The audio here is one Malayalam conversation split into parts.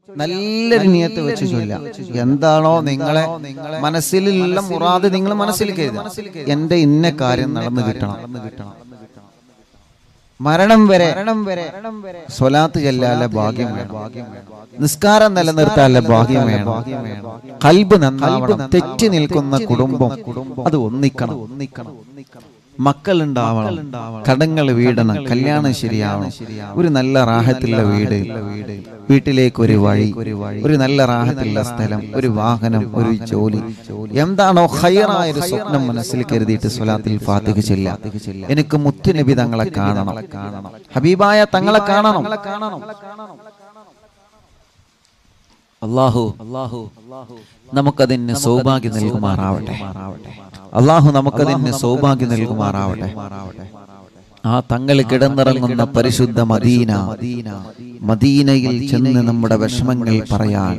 നല്ലൊരു നിയത്ത് വെച്ച് ചൊല്ലാം എന്താണോ നിങ്ങളെ മനസ്സിലുള്ള മുറാദ് നിങ്ങൾ മനസ്സിൽ കരുതുക എന്റെ ഇന്ന കാര്യം നടന്നു കിട്ടണം മരണം വരെ സ്വലാത്ത് ചെല്ലാലെ ഭാഗ്യം വേണം നിസ്കാരം നിലനിർത്താനുള്ള ഭാഗ്യം വേണം കൽബ് നന്നാവണം തെറ്റി നിൽക്കുന്ന കുടുംബം അത് ഒന്നിക്കണം ഒന്നിക്കണം മക്കൾ ഉണ്ടാവണം കടങ്ങൾ വീടണം കല്യാണം ശരിയാവണം ഒരു നല്ല റാഹത്തുള്ള വീട് വീട്ടിലേക്ക് ഒരു വഴി ഒരു നല്ല റാഹത്തുള്ള സ്ഥലം ഒരു വാഹനം ഒരു ജോലി എന്താണോ ഹൈറായ ഒരു സ്വപ്നം മനസ്സിൽ കരുതിയിട്ട് സ്വലാത്തിൽ ഫാത്തിഹ ചെല്ലാം എനിക്ക് മുത്തുനബി തങ്ങളെ കാണണം ഹബീബായ തങ്ങളെ കാണണം അള്ളാഹു അള്ളാഹു നമുക്കതിന് സൗഭാഗ്യം നൽകുമാറാവട്ടെ അള്ളാഹു നമുക്കതിന് സൗഭാഗ്യം നൽകുമാറാവട്ടെ ആ തങ്ങൾ കിടന്നിറങ്ങുന്ന പരിശുദ്ധ മദീന മദീനയിൽ ചെന്ന് നമ്മുടെ വിഷമങ്ങൾ പറയാൻ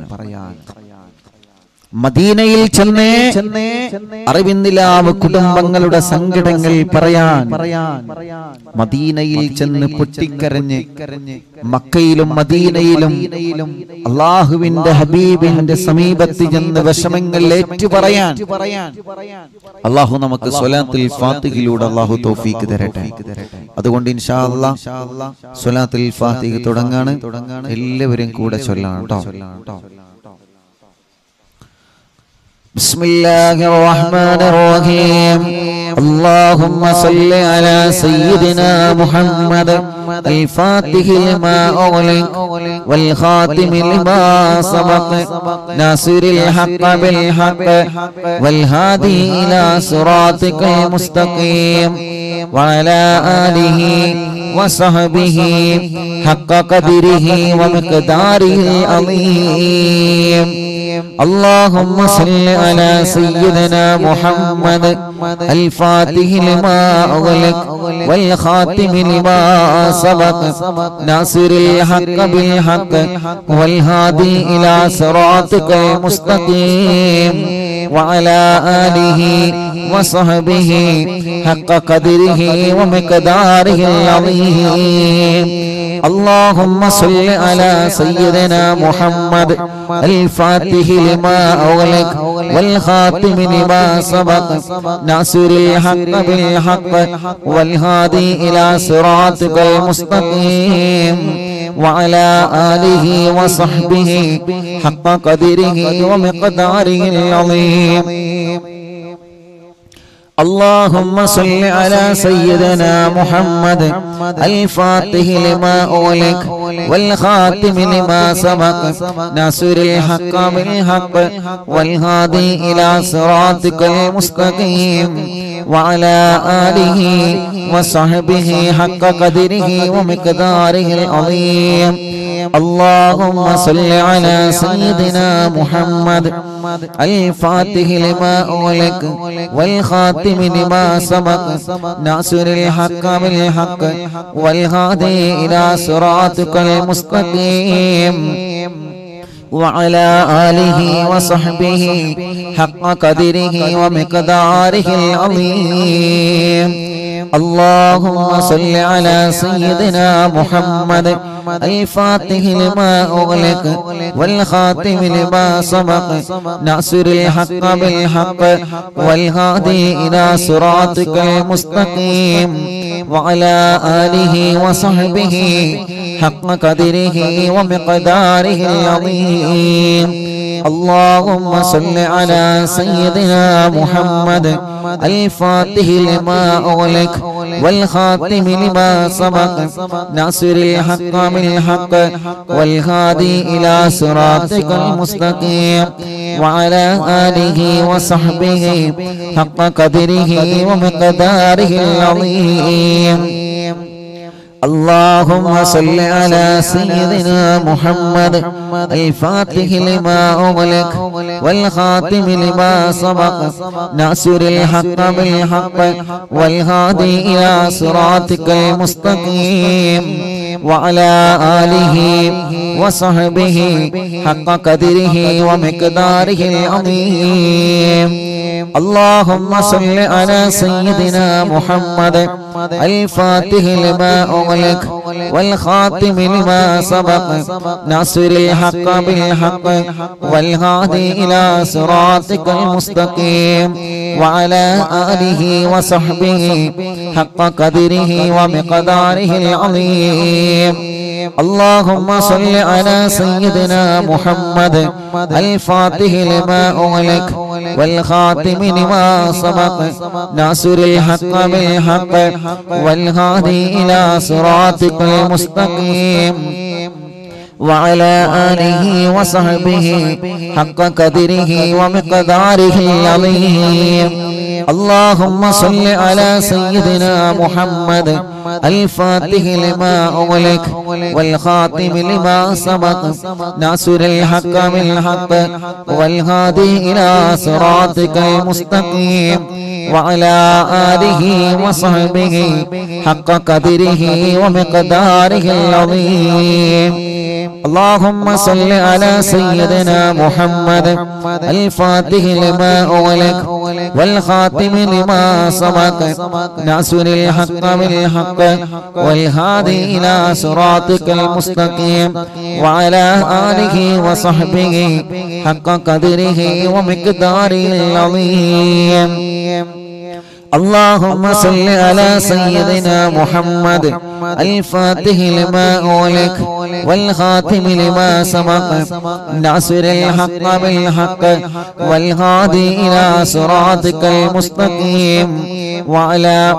മദീനയിൽ ചെന്നേ അറിവിന്ദിലാവ് കുടുംബങ്ങളുടെ സങ്കടങ്ങൾ പറയാൻ മദീനയിൽ ചെന്ന് പൊട്ടിക്കരഞ്ഞ് മക്കയിലും മദീനയിലും അള്ളാഹുവിന്റെ ഹബീബിന്റെ സമീപത്ത് ചെന്ന് വിഷമങ്ങൾ ഏറ്റു പറയാൻ അള്ളാഹു നമുക്ക് സ്വലാത്തിൽ ഫാത്തിഹിലൂടെ അള്ളാഹു തോഫീക്ക് തരട്ടെ അതുകൊണ്ട് ഇൻഷാ അല്ലാ സ്വലാത്തിൽ ഫാത്തിഹ് തുടങ്ങാണ് എല്ലാവരും കൂടെ ചൊല്ലണം കേട്ടോ بسم الله الرحمن الرحيم اللهم صل على سيدنا محمد الفاتح لما أغلق والخاتم لما سبق ناصر الحق بالحق والهادي إلى صراطك المستقيم وعلى آله وصحبه حق قدره ومقداره العظيم اللهم صل على سيدنا محمد الفاتح لما أغلق والخاتم لما سبق ناصر الحق بالحق والهادي إلى صراطك المستقيم وعلى آله وصحبه حق قدره ومقداره العظيم اللهم صل على سيدنا محمد الفاتح لما أغلق والخاتم لما سبق ناصر الحق بالحق والهادي إلى صراطك المستقيم وعلى آله وصحبه حق قدره ومقداره العظيم اللهم صل على سيدنا محمد الفاتح لما أغلق والخاتم لما سبق ناصر الحق بالحق والهادي إلى صراطك المستقيم وعلى آله وصحبه حق قدره ومقداره العظيم اللهم صل على سيدنا محمد الفاتح لما أغلق والخاتم لما سبق ناصر الحق بالحق والهادي إلى صراطك المستقيم وعلى آله وصحبه حق قدره ومقداره العظيم اللهم صل على سيدنا محمد الفاتح لما أغلق والخاتم لما سبق ناصر الحق بالحق والهادي إلى صراطك المستقيم وعلى آله وصحبه حق قدره ومقداره العظيم اللهم صل على سيدنا محمد الفاتح لما أغلق والخاتم لما سبق ناصر الحق بالحق والهادي إلى صراطك المستقيم وعلى آله وصحبه حق قدره ومقداره العظيم اللهم صل على سيدنا محمد الفاتح لما أغلق والخاتم لما سبق ناصر الحق بالحق والهادي إلى صراطك المستقيم وعلى آله وصحبه حق قدره ومقداره العظيم اللهم صل على سيدنا محمد الفاتح لما أغلق والخاتم لما سبق ناصر الحق بالحق والهادي إلى صراطك المستقيم وعلى آله وصحبه حق قدره ومقداره العظيم اللهم صل على سيدنا محمد الفاتح لما أغلق والخاتم لما سبق ناصر الحق بالحق والهادي إلى صراطك المستقيم وعلى آله وصحبه حق قدره ومقداره العظيم اللهم صل على سيدنا محمد الفاتح لما أغلق والخاتم لما سبق ناصر الحق بالحق والهادي إلى صراطك المستقيم وعلى آله وصحبه حق قدره ومقداره العظيم اللهم صل على سيدنا محمد الفاتح لما أغلق والخاتم لما سبق ناصر الحق بالحق والهادي إلى صراطك المستقيم وعلى آله وصحبه حق قدره ومقداره العظيم اللهم صل على سيدنا محمد الفاتح لما أغلق والخاتم لما سبق ناصر الحق بالحق والهادي إلى صراطك المستقيم وعلى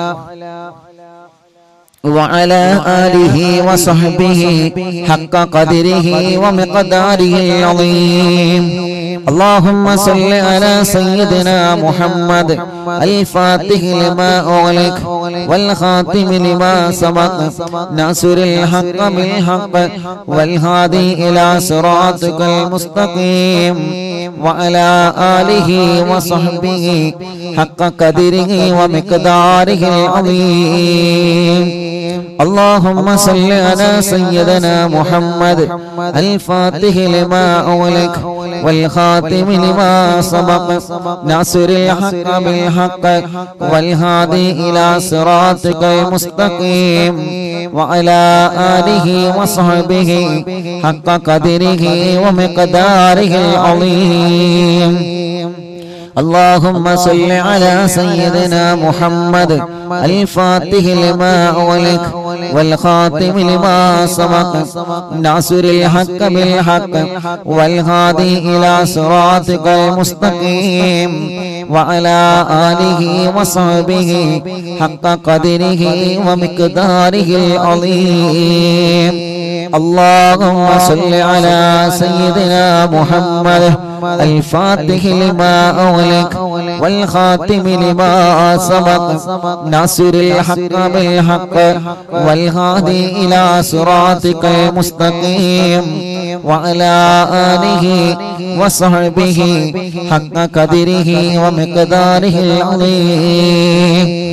وعلى آله وصحبه حق قدره ومقداره العظيم اللهم صل على سيدنا محمد الفاتح لما أغلق والخاتم لما سبق ناصر الحق بالحق والهادي إلى صراطك المستقيم وعلى آله وصحبه حق قدره ومقداره العظيم اللهم صل على سيدنا محمد الفاتح لما أغلق والخاتم لما سبق ناصر الحق بالحق والهادي إلى صراطك المستقيم وعلى آله وصحبه حق قدره ومقداره العظيم اللهم صل على سيدنا محمد الفاتح لما أغلق والخاتم لما سبق ناصر الحق بالحق والهادي إلى صراطك المستقيم وعلى آله وصحبه حق قدره ومقداره العظيم اللهم صل على سيدنا محمد الفاتح لما أغلق والخاتم لما سبق ناصر الحق بالحق والهادي إلى صراطك المستقيم وعلى آله وصحبه حق قدره ومقداره العظيم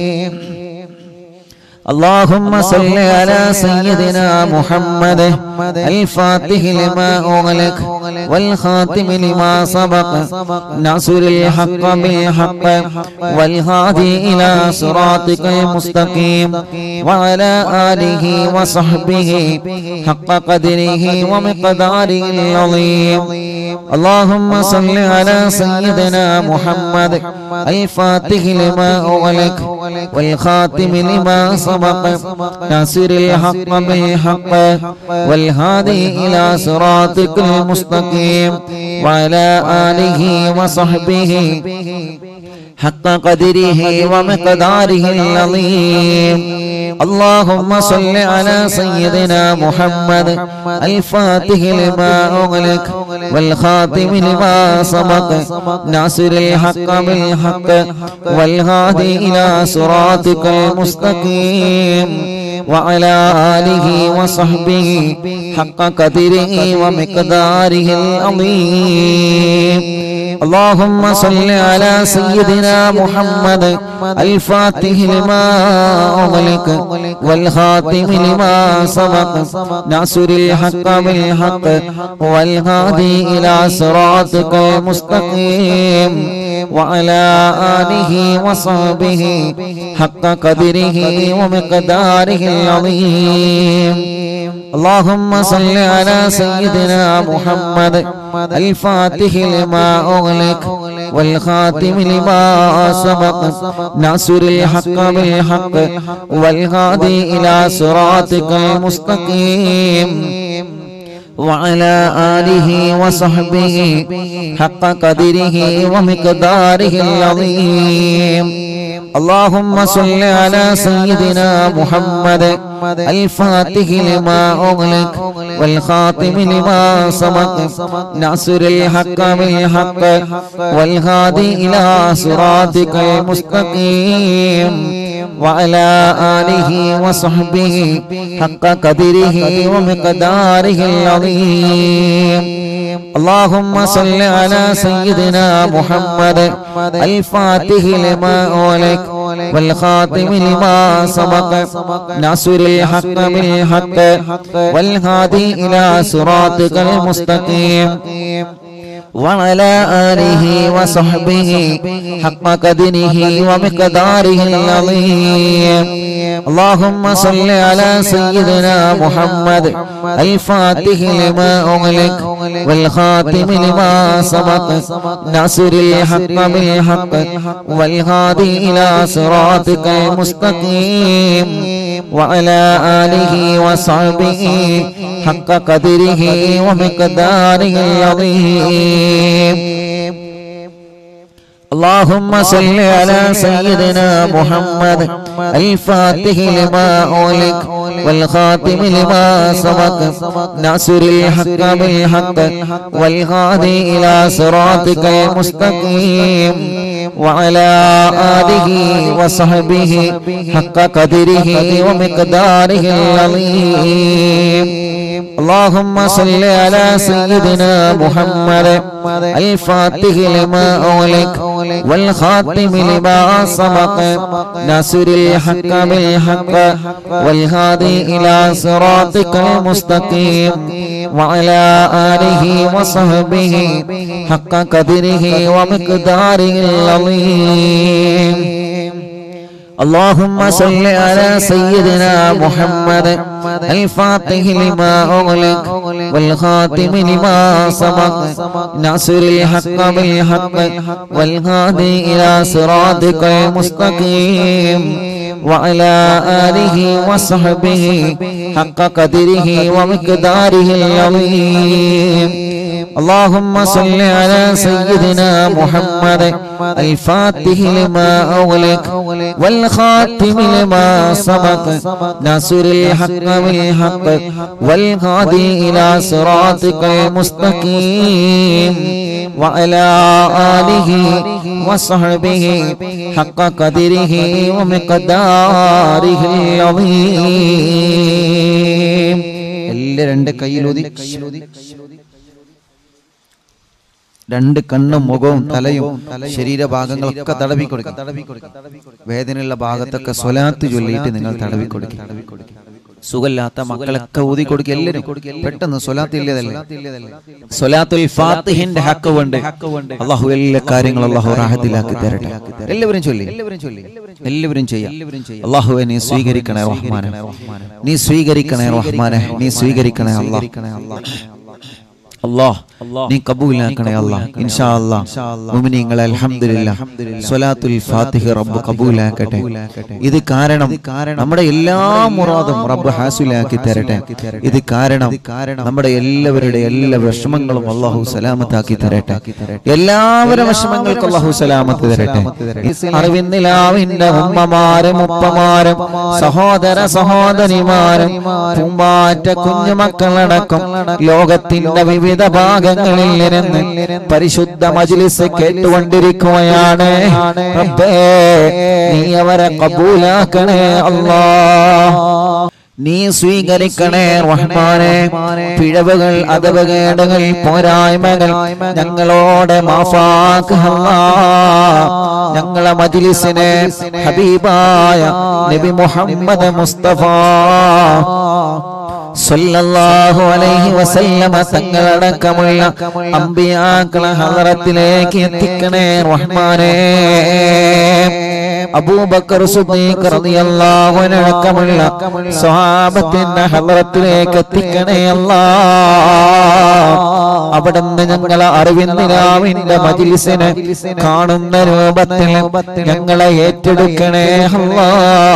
اللهم صل على سيدنا محمد الفاتح لما أغلق والخاتم لما سبق ناصر الحق بالحق والهادي إلى صراطك المستقيم وعلى آله وصحبه حق قدره ومقداره العظيم اللهم صل على سيدنا محمد الفاتح لما أغلق والخاتم لما سبق ناصر الحق بالحق والهادي إلى صراطك المستقيم وعلى آله وصحبه حق قدره ومقداره العظيم اللهم صل على سيدنا محمد الفاتح لما أغلق والخاتم لما سبق ناصر الحق بالحق والهادي إلى صراطك المستقيم وعلى آله وصحبه حق قدره ومقداره العظيم اللهم صل على سيدنا محمد الفاتح لما أغلق والخاتم لما سبق ناصر الحق بالحق والهادي إلى صراطك المستقيم وعلى آله وصحبه حق قدره ومقداره العظيم اللهم صل على سيدنا محمد الفاتح لما أغلق والخاتم لما سبق ناصر الحق بالحق والهادي إلى صراطك المستقيم وعلى آله وصحبه حق قدره ومقداره العظيم اللهم صل على سيدنا محمد الفاتح لما أغلق والخاتم لما سبق ناصر الحق بالحق والهادي إلى صراطك المستقيم وعلى آله وصحبه حق قدره ومقداره العظيم اللهم صل على سيدنا محمد الفاتح لما أولك والخاتم لما سبق ناصر الحق بالحق والهادي إلى صراطك المستقيم وعلى آله وصحبه حق قدره ومقداره العظيم اللهم صل على سيدنا محمد الفاتح لما أغلق والخاتم لما سبق ناصر الحق بالحق والهادي إلى صراطك المستقيم وعلى آله وصحبه حق قدره ومقداره العظيم اللهم صل على سيدنا محمد الفاتح لما أولك والخاتم لما سبق ناصر الحق بالحق والهادي إلى صراطك المستقيم وعلى آله وصحبه حق قدره ومقداره العظيم اللهم صل على سيدنا محمد الفاتح لما أولك والخاتم لما سبق ناصر الحق بالحق والهادي إلى صراطك المستقيم وعلى آله وصحبه حق قدره ومقداره العظيم اللهم صل على سيدنا محمد الفاتح لما أغلق والخاتم لما سبق ناصر الحق بالحق والهادي إلى صراطك المستقيم وعلى آله وصحبه حق قدره ومقداره العظيم اللهم صل على سيدنا محمد الفاتح لما أغلق والخاتم لما سبق ناصر الحق بالحق والهادي إلى صراطك المستقيم وعلى آله وصحبه حق قدره ومقداره العظيم എല്ലാ രണ്ട് കയ്യിലൂതി രണ്ട് കണ്ണും മുഖവും തലയും ശരീരഭാഗങ്ങളൊക്കെ തടവി കൊടുക്കും വേദനയുള്ള ഭാഗത്തൊക്കെ സ്വലാത്ത് ചൊല്ലിയിട്ട് നിങ്ങൾ തടവി കൊടുക്കും സുഖമില്ലാത്ത മക്കളൊക്കെ ഊതി കൊടുക്കുക എല്ലാവരും പെട്ടെന്ന് സ്വലാത്ത് ഇല്ലതല്ലേ സ്വലാത്തുൽ ഫാത്തിഹിന്റെ ഹക്ക് കൊണ്ട് അള്ളാഹു എല്ലാ കാര്യങ്ങളും അള്ളാഹു റാഹത്തിലാക്കി തരട്ടെ എല്ലാവരും ചൊല്ലി എല്ലാവരും ചെയ്യാം അള്ളാഹുവെ നീ സ്വീകരിക്കണേ റഹ്മാനെ നീ സ്വീകരിക്കണേ റഹ്മാനെ നീ സ്വീകരിക്കണേ അള്ളാഹ് അല്ലാഹ് നീ കബൂലാക്കണേ അല്ലാഹ് ഇൻഷാ അല്ലാഹ് മുഅ്മിനീങ്ങളെ അൽഹംദുലില്ലാ സ്വലാത്തുൽ ഫാത്തിഹ റബ്ബ് കബൂലാക്കട്ടെ ഇത് കാരണം നമ്മുടെ എല്ലാ മുറാദും റബ്ബ് ഹാസിലാക്കി തരട്ടെ ഇത് കാരണം നമ്മുടെ എല്ലാവരുടെ എല്ലാ വിഷമങ്ങളും അല്ലാഹു സലാമത്താക്കി തരട്ടെ എല്ലാവരുടെ വിഷമങ്ങൾക്കും അല്ലാഹു സലാമത്ത് തരട്ടെ അറിവിന്നിലാവിന്റെ ഉമ്മമാരും ഉപ്പമാരും സഹോദര സഹോദരിമാരും പൂമ്പാറ്റ കുഞ്ഞുമക്കളടക്കം ലോകത്തിന്റെ വിവിധ ഭാഗങ്ങളിൽ നിന്ന് പരിശുദ്ധ മജ്ലിസ് കേട്ടുകൊണ്ടിരിക്കുകയാണ് റബ്ബേ നീ അവരെ കബൂലാക്കണേ അല്ലാ നീ സ്വീകരിക്കണേ റഹ്മാനെ പിഴവുകൾ അതവകേടുകൾ പോരായ്മകൾ ഞങ്ങളോട് മാഫാക്ക് അല്ലാ. ഞങ്ങളെ മജ്ലിസിനെ ഹബീബായ നബി മുഹമ്മദ് മുസ്തഫ സല്ലല്ലാഹു അലൈഹി വസല്ലമ തങ്ങളടക്കമുള്ള അമ്പിയാക്കളെ ഹദറത്തിലേക്ക് എത്തിക്കണേ റഹ്മാനേ അബൂബക്കർ സിദ്ദീഖ് റളിയല്ലാഹു അൻഹു അടക്കമുള്ള സ്വഹാബത്തിന്റെ ഹദറത്തിലേക്ക് എത്തിക്കണേ അല്ലാ അവിടുന്ന് ഞങ്ങളെ അറിവിന്ദിനാവിന്റെ മജിലിസിന് കാണുന്ന രൂപത്തിൽ ഞങ്ങളെ ഏറ്റെടുക്കണേ അല്ലാ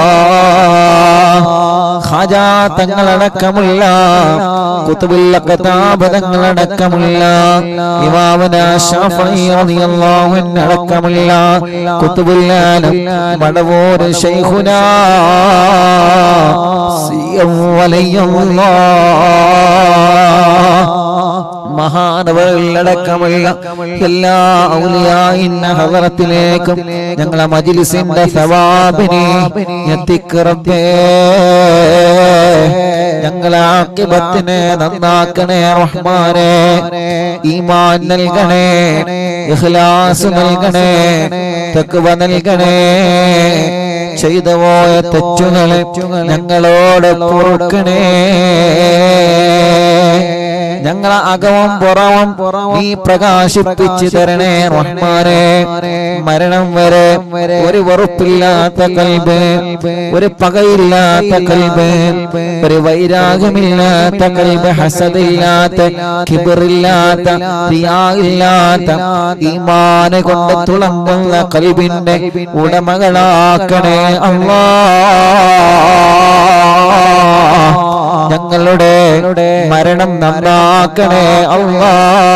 ഖാജാ തങ്ങളടക്കമുള്ള കുത്തുബുല്ല കഥാപതങ്ങളടക്കമുള്ള ഇമാമന ഷാഫി റളിയല്ലാഹു അൻഹു അടക്കമുള്ള കുത്തുബുല്ലാലും മടവൂർ ശൈഖുന സിയം വലിയുള്ളാഹ് മഹാനവകളടക്കമുള്ള എല്ലാ ഔലിയായിന്ന ഹദറത്തിലേക്കും ഞങ്ങളെ മജിലിസിന്റെ സവാബിനെ എത്തിക്കറബേ ഞങ്ങളെ ആക്കിബത്തിനെ നന്നാക്കണേ റഹ്മാനെ ഈമാൻ നൽകണേ ഇഖ്ലാസ് നൽകണേ തക്വ നൽകണേ ചെയ്തു പോയ തെറ്റുകളെ ഞങ്ങളോട് പൊറുക്കണേ ഞങ്ങളെ അകവും പുറവും നീ പ്രകാശിപ്പിച്ചു തരണേ റഹ്മാനെ മരണം വരെ ഒരു വെറുപ്പില്ലാത്ത കൽബ് ഒരു പകയില്ലാത്ത കൽബ് ഒരു വൈരാഗ്യമില്ലാത്ത കൽബ് ഹസദില്ലാത്ത കിബറില്ലാത്ത ഇല്ലാത്ത ഈമാനെ കൊണ്ട് തുളങ്ങുന്ന കൽബിന്റെ ഉടമകളാക്കണേ അള്ളാ ഞങ്ങളുടെ മരണം നന്നാക്കണേ അള്ളാ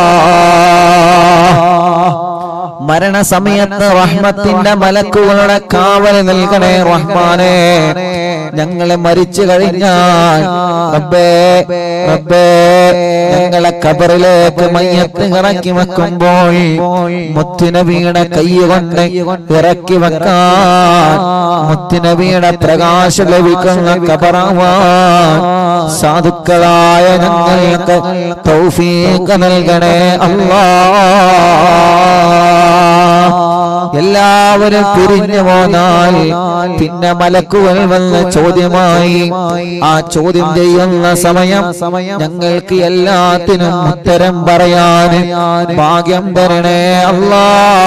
മരണസമയത്ത് റഹ്മത്തിന്റെ മലക്കുകളുടെ കാവൽ നൽകണേ റഹ്മാനെ ഞങ്ങളെ മരിച്ചു കഴിഞ്ഞാൽ റബ്ബേ റബ്ബേ ഞങ്ങളെ കബറിലേക്ക് മയ്യത്ത് ഇറക്കി വെക്കുമ്പോൾ മുത്തുനബിയുടെ കൈ കൊണ്ട് ഇറക്കി വെക്കാൻ മുത്തുനബിയുടെ പ്രകാശം ലഭിക്കുന്ന കബറാവാൻ സാധുക്കളായ ഞങ്ങൾക്ക് തൗഫീഖ് നൽകണേ അല്ലാ എല്ലാവരും പിരിഞ്ഞു പോന്നാൽ പിന്നെ മലക്കുകൾ വന്ന ചോദ്യമായി ആ ചോദ്യം ചെയ്യുന്ന സമയം ഞങ്ങൾക്ക് എല്ലാത്തിനും ഉത്തരം പറയാൻ ഭാഗ്യം തരണേ അല്ലാ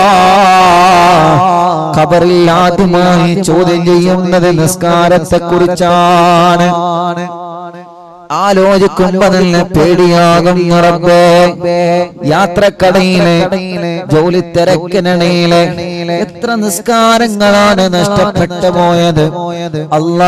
ഖബറിൽ ആദ്യമായി ചോദ്യം ചെയ്യുന്നത് നിസ്കാരത്തെ കുറിച്ചാണ് ആലോചിക്കുമ്പോ നല്ല പേടിയാകും റബ്ബേ യാത്രക്കടയിലെ ജോലി തിരക്കിനിടയിലെ എത്ര നിസ്കാരങ്ങളാണ് നഷ്ടപ്പെട്ടു പോയത് അല്ലാ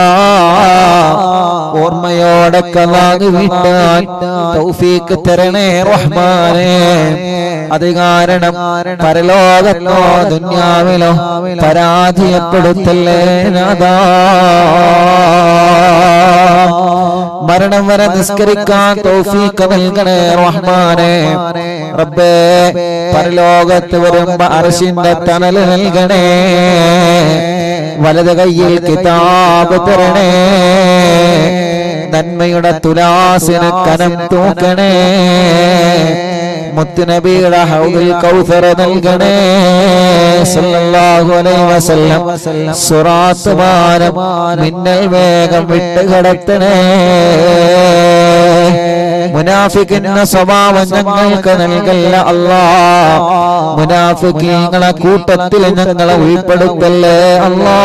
ഓർമ്മയോടെ കലാകി വിട്ടാൽ തൗഫീക്ക് തരണേ റഹ്മാനേ അത് കാരണം പരലോകത്തോ ദുന്യാവിലോ പരാജയപ്പെടുത്തല്ലേ നാദാ മരണം വരെ നിസ്കരിക്കാൻ തൗഫീഖ് നൽകണേ റഹ്മാനെ റബ്ബേ പരലോകത്ത് വരുമ്പോ അർശിന്റെ തണല് നൽകണേ വലത് കയ്യിൽ കിതാബ് തരണേ നന്മയുടെ തുലാസിന് കനം തൂക്കണേ മുത്തുനബിയുടെ ഹൗദിൽ കൗസറ നൽകണേ സല്ലല്ലാഹു അലൈഹി വസല്ലം സുറാത്ത് മാനം മിന്നൽ വേഗം വിട്ട് കിടത്തണേ മുനാഫിക്കിന്റെ സ്വഭാവം ഞങ്ങൾക്ക് നൽകല്ല അല്ലാ മുനാഫിക്കീങ്ങളെ കൂട്ടത്തിൽ ഞങ്ങളെ ഉൾപ്പെടുത്തല്ലേ അല്ലാ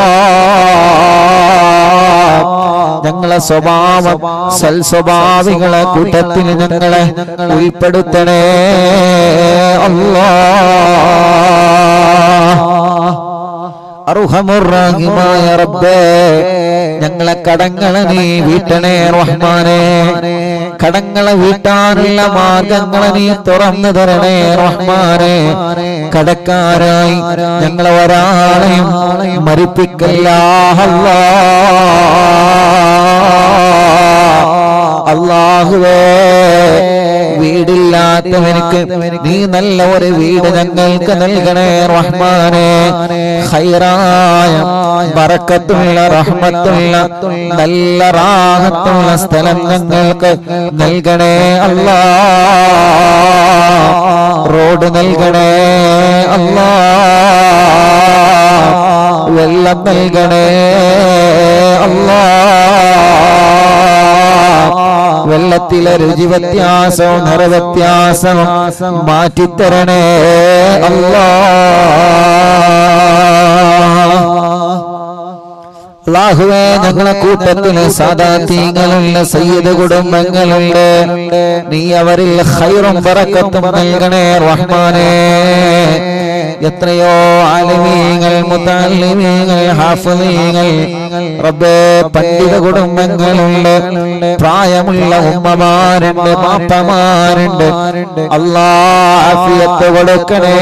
ഞങ്ങളെ സ്വഭാവം സൽ സ്വഭാവികളെ കൂട്ടത്തിൽ ഞങ്ങളെ ഉൾപ്പെടുത്തണേ അല്ലാ അർഹമുറാഹിമായ റബ്ബേ ഞങ്ങളെ കടങ്ങളെ നീ വീട്ടണേ റഹ്മാനെ കടങ്ങളെ വീട്ടാനുള്ള മാർഗങ്ങളെ നീ തുറന്നു തരണേ റഹ്മാനെ കടക്കാരായി ഞങ്ങളെ ഒരാളെയും മരിപ്പിക്കല്ല അല്ലാ. അല്ലാഹുവേ വീടില്ലാത്തവനിക്ക് നീ നല്ല ഒരു വീട് ഞങ്ങൾക്ക് നൽകണേ റഹ്മാനെ ഹൈറായ ബറക്കത്തുള്ള റഹ്മത്തുള്ള നല്ല റാഹത്തുള്ള സ്ഥലം ഞങ്ങൾക്ക് നൽകണേ അല്ലാ റോഡ് നൽകണേ അല്ലാ വെള്ളം നൽകണേ അല്ലാ ഭക്ഷണത്തിലെ രുചി വ്യത്യാസവും നിറവ്യത്യാസവും മാറ്റിത്തരണേ അല്ലാ അള്ളാഹുവേ ഞങ്ങളെ കൂട്ടത്തില് സാദാത്യങ്ങളുള്ള സയ്യിദ് കുടുംബങ്ങളുണ്ട് നീ അവരിൽ ഹൈറും പറക്കത്തും നൽകണേ റഹ്മാനേ എത്രയോ ആലിമീങ്ങൾ മുത്താലിമീങ്ങൾ ഹാഫലീങ്ങൾ റബ്ബേ പണ്ഡിത കുടുംബങ്ങളുണ്ട് പ്രായമുള്ള ഉമ്മമാരുണ്ട് മാപ്പമാരുണ്ട് അള്ളാഫിയത്ത് കൊടുക്കണേ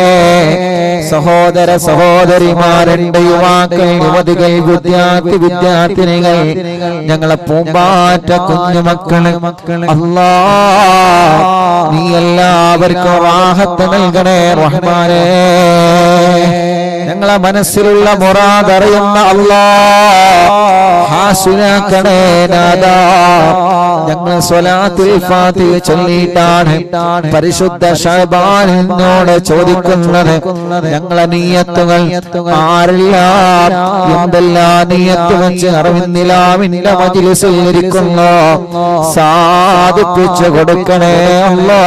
സഹോദര സഹോദരിമാരുണ്ട് യുവാക്കൾ യുവതികൾ വിദ്യാർത്ഥി വിദ്യാർത്ഥിനികൾ ഞങ്ങളെ പൂമ്പാറ്റ കുഞ്ഞുമക്കള് അല്ലാ നീ എല്ലാവർക്കും റാഹത്ത് നൽകണേ റഹ്മാനേ ഞങ്ങളെ മനസ്സിലുള്ള മുറാദ് അറിയുന്ന അല്ലാ ഹാസുലാക്കണേ നാദാ ഞങ്ങൾ സ്വലാത്തിൽ ഫാത്തിഹ ചൊല്ലിയിട്ടാണ് പരിശുദ്ധ ഷഹബാനിനോട് ചോദിക്കുന്നത് ഞങ്ങളെ നീയത്തുകൾ ആരെല്ലാം എന്തെല്ലാം നീയത്ത് വെച്ച് അറിവിന്നിലാവിന്റെ മജിലിസിൽ ഇരിക്കുന്നു സാധിപ്പിച്ചു കൊടുക്കണേ അല്ലാ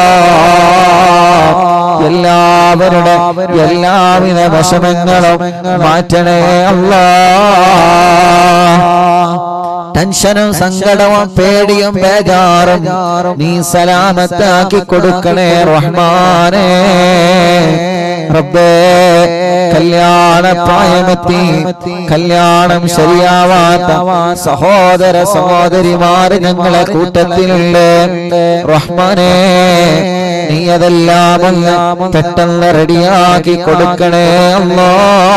എല്ലാവരുടെ എല്ലാവിധ വിഷമങ്ങളും മാറ്റണേ അല്ലാ ടെൻഷനും സങ്കടവും പേടിയും ബേജാറും നീ സലാമത്താക്കി കൊടുക്കണേ റഹ്മാനേ റബ്ബേ കല്യാണ പ്രായമെത്തി കല്യാണം ശരിയാവാത്ത സഹോദര സഹോദരിമാര് ഞങ്ങളെ കൂട്ടത്തിലുണ്ട് റഹ്മാനേ നീ അതെല്ലാം ഒന്ന് പെട്ടെന്ന് റെഡിയാക്കി കൊടുക്കണേ അല്ലാ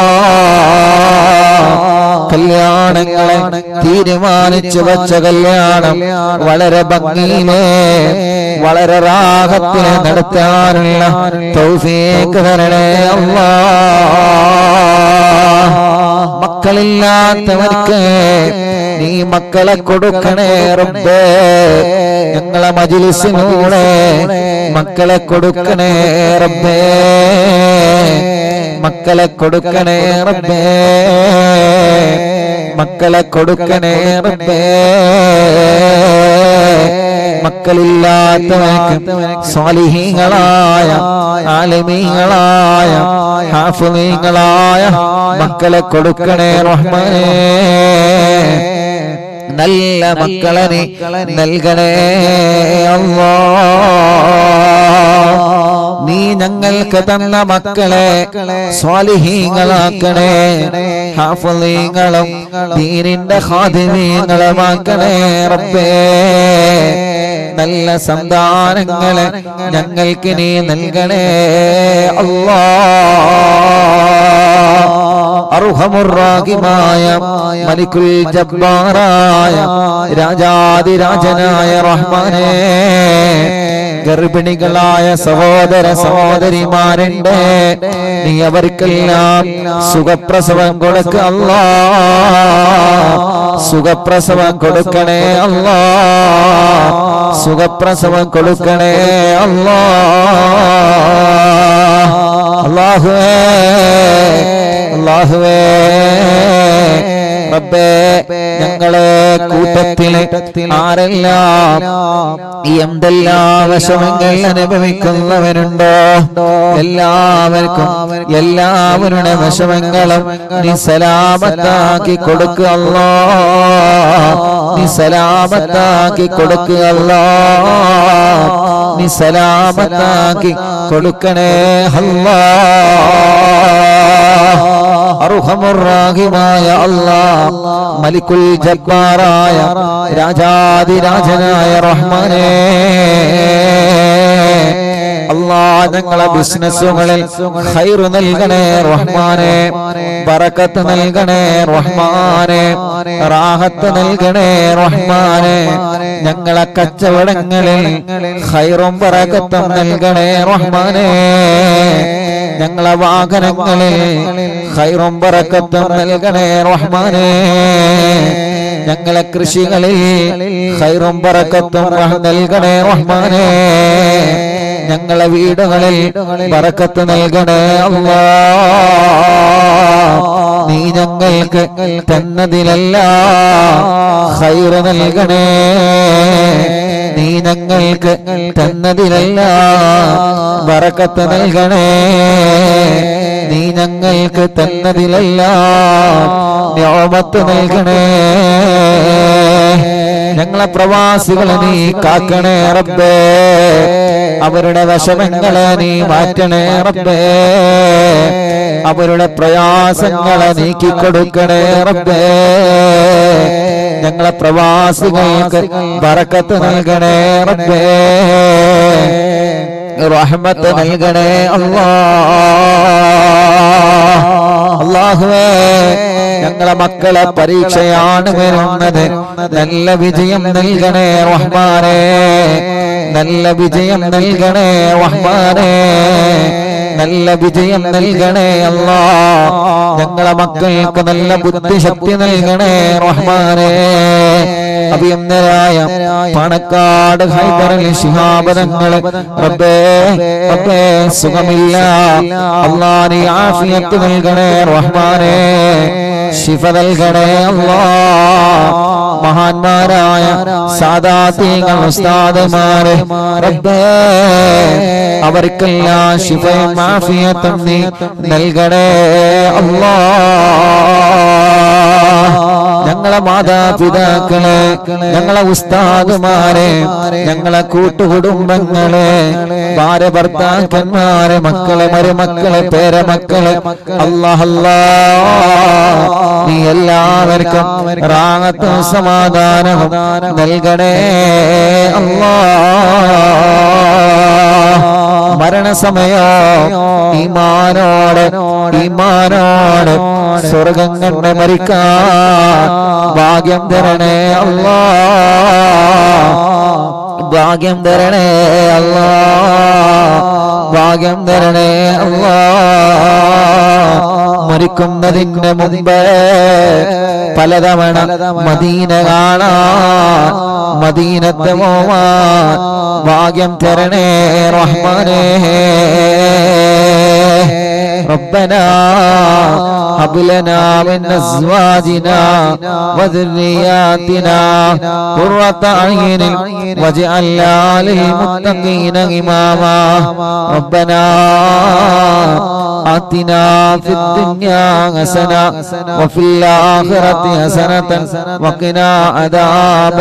കല്യാണങ്ങളെ തീരുമാനിച്ചു വച്ച കല്യാണം വളരെ ഭംഗിയിലെ വളരെ റാഹത്തിലെ നടത്താനുള്ള തൗഫീഖ് തരണേ അല്ലാ മക്കളില്ലാത്തവർക്ക് നീ മക്കളെ കൊടുക്കണേ റബ്ബേ ഞങ്ങളെ മജിലിസിലൂടെ മക്കളെ കൊടുക്കണേ റബ്ബേ മക്കളെ കൊടുക്കണേ റബ്ബേ മക്കളെ കൊടുക്കണേ റബ്ബേ മക്കളില്ലാത്തവർക്ക് സ്വാലിഹീങ്ങളായ ആലിമീങ്ങളായ ഹാഫുമീങ്ങളായ മക്കളെ കൊടുക്കണേ റഹ്മാനേ നല്ല മക്കളെ നീ നൽകണേ അല്ലാ നീ ഞങ്ങൾക്ക് തന്ന മക്കളെ സ്വാലിഹീങ്ങളാക്കണേ ഹാഫലീങ്ങളും ദീനിന്റെ ഹാദിമീങ്ങളുമാക്കണേ റബ്ബേ നല്ല സന്താനങ്ങളെ ഞങ്ങൾക്ക് നീ നൽകണേ അല്ലാ അർഹമുറാഹിമായ മലിക്കുൽ ജബ്ബാറായ രാജാതിരാജനായ റഹ്മാനേ ഗർഭിണികളായ സഹോദര സഹോദരിമാരുണ്ട് നീ അവർക്കെല്ലാം സുഖപ്രസവം കൊടുക്ക അല്ലാ സുഖപ്രസവം കൊടുക്കണേ അല്ലാ സുഖപ്രസവം കൊടുക്കണേ അല്ലാ അല്ലാഹുവേ അല്ലാഹുവേ റബ്ബേ ഞങ്ങളെ കൂട്ടത്തിലെ ആരെല്ലാം എന്തെല്ലാം വിഷമങ്ങൾ അനുഭവിക്കുന്നവരുണ്ടോ എല്ലാവർക്കും എല്ലാവരുടെ വിഷമങ്ങളും നീ സലാമത്താക്കി കൊടുക്കുക അല്ലാ നീ സലാമത്താക്കി കൊടുക്കുക അല്ലാ നീ സലാമത്താക്കി കൊടുക്കണേ അല്ലാ അർഹമുറാഹിമായ അല്ലാ മലിക്കുൽ ജബ്ബാറായ രാജാതിരാജനായ റഹ്മാനേ അല്ലാ ഞങ്ങളെ ബിസിനസ്സുകളിൽ ഖൈർ നൽകണേ റഹ്മാനെ ബറക്കത്ത് നൽകണേ റഹ്മാനെ റാഹത്ത് നൽകണേ റഹ്മാനെ ഞങ്ങളെ കച്ചവടങ്ങളിൽ ഖൈറും ബറക്കത്തും നൽകണേ റഹ്മാനെ ഞങ്ങളെ വാഹനങ്ങളിൽ ഖൈറും ബറക്കത്തും നൽകണേ റഹ്മാനെ ഞങ്ങളെ കൃഷികളിൽ ഖൈറും ബറക്കത്തും നൽകണേ റഹ്മാനെ ഞങ്ങളെ വീടുകളിൽ ബറക്കത്ത് നൽകണേ അല്ലാ നീ ഞങ്ങൾക്ക് തന്നതിലല്ല ഖൈറ് നൽകണേ നീ ഞങ്ങൾക്ക് തന്നതിലല്ല ബറക്കത്ത് നൽകണേ നീ ഞങ്ങൾക്ക് തന്നതിലല്ല യോമത്ത് നൽകണേ ഞങ്ങളെ പ്രവാസികളെ നീ കാക്കണേ റബ്ബേ അവരുടെ വിഷമങ്ങളെ നീ മാറ്റണേ റബ്ബേ അവരുടെ പ്രയാസങ്ങളെ നീക്കിക്കൊടുക്കണേ റബ്ബേ ഞങ്ങളെ പ്രവാസികൾക്ക് ബറക്കത്ത് നൽകണേ റബ്ബേ റഹ്മത്ത് നൽകണേ അല്ലാ അള്ളാഹുവേ ഞങ്ങളെ മക്കളെ പരീക്ഷയാണ് വരുന്നത് നല്ല വിജയം നൽകണേ റഹ്മാനേ നല്ല വിജയം നൽകണേ റഹ്മാനേ നല്ല വിജയം നൽകണേ അല്ലാ ഞങ്ങളെ മക്കൾക്ക് നല്ല ബുദ്ധിശക്തി നൽകണേ റഹ്മാനേ അഭിയന്തരായ പണക്കാട് ഹൈദറിൽ ശിഹാബദങ്ങള് റബ്ബേ റബ്ബേ സുഖമില്ല അല്ലാ നീ ആഫിയത്ത് നൽകണേ റഹ്മാനേ ശിഫ നൽകണേ അല്ലാ മഹാന്മാരായ സാദാത്യങ്ങൾ ഉസ്താദുമാരെ റബ്ബേ അവർക്കെല്ലാം ശിഫയും ആഫിയത്തും നീ നൽകണേ അല്ലാ ഞങ്ങളെ മാതാപിതാക്കളെ ഞങ്ങളെ ഉസ്താദുമാരെ ഞങ്ങളെ കൂട്ടുകുടുംബങ്ങളെ ഭാര്യ ഭർത്താക്കന്മാരെ മക്കളെ മരുമക്കളെ പേരമക്കളെ അല്ലാഹല്ലാ നീ എല്ലാവർക്കും റാഹത്തും സമാധാനവും നൽകണേ അല്ലാ മരണസമയോ ഈമാനോടെ ഈമാനോടെ സ്വർഗം കണ്ട് മരിക്കാൻ ഭാഗ്യം തരണേ അല്ലാ ഭാഗ്യം തരണേ അല്ലാ ഭാഗ്യം തരണേ അല്ലാ മരിക്കുന്നതിന് മുമ്പ് പലതവണ മദീന കാണാൻ മദീനത്തെ പോവാൻ ഭാഗ്യം തരണേ റഹ്മാനേ ربنا هب لنا من ازواجنا وذرياتنا قرة اعين واجعلنا للمتقين اماما ربنا آتنا في الدنيا حسنة وفي الآخرة حسنة وقنا عذاب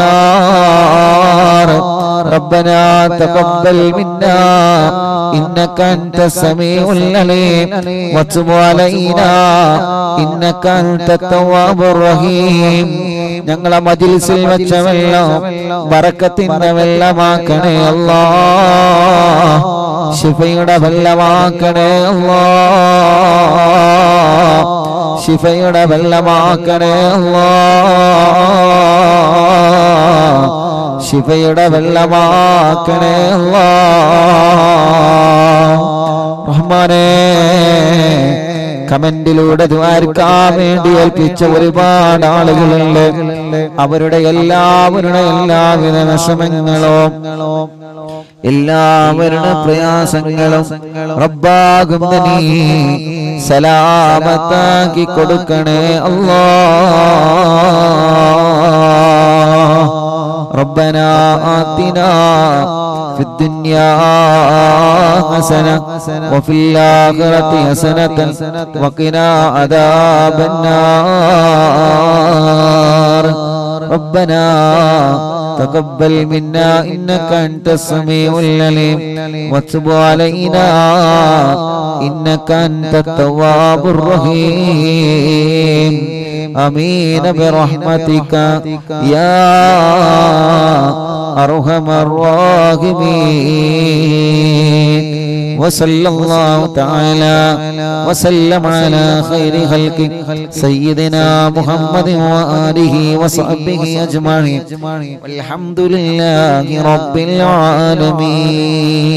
النار ربنا تقبل منا إنك أنت السميع العليم وتب علينا إنك أنت التواب الرحيم ഞങ്ങളെ മജിൽസിൽ വെച്ച വെള്ളം ബറക്കത്തിന്റെ വെള്ളമാക്കണേ അല്ലാ ശിഫയുടെ വെള്ളമാക്കണേ അല്ലാ ശിഫയുടെ വെള്ളമാക്കണേ അല്ലാ ശിഫയുടെ വെള്ളമാക്കണേ അല്ലാ റഹ്മാനേ കമന്റിലൂടെ ദ്വാരക്കാൻ വേണ്ടി ഏൽപ്പിച്ച ഒരുപാട് ആളുകളുണ്ട് അവരുടെ എല്ലാവരുടെ എല്ലാവിധ വിഷമങ്ങളും എല്ലാവരുടെ പ്രയാസങ്ങളും റബ്ബാകുന്ന നീ സലാമത്താക്കി കൊടുക്കണേ അല്ലാ ربنا آتنا في الدنيا حسنة وفي الآخرة حسنة وقنا عذاب النار ربنا تقبل منا إنك أنت السميع العليم وتب علينا إنك أنت التواب الرحيم آمين برحمتك يا أرحم الراحمين وصلى الله تعالى وسلم على خير خلق سيدنا محمد وآله وصحبه أجمعين والحمد لله رب العالمين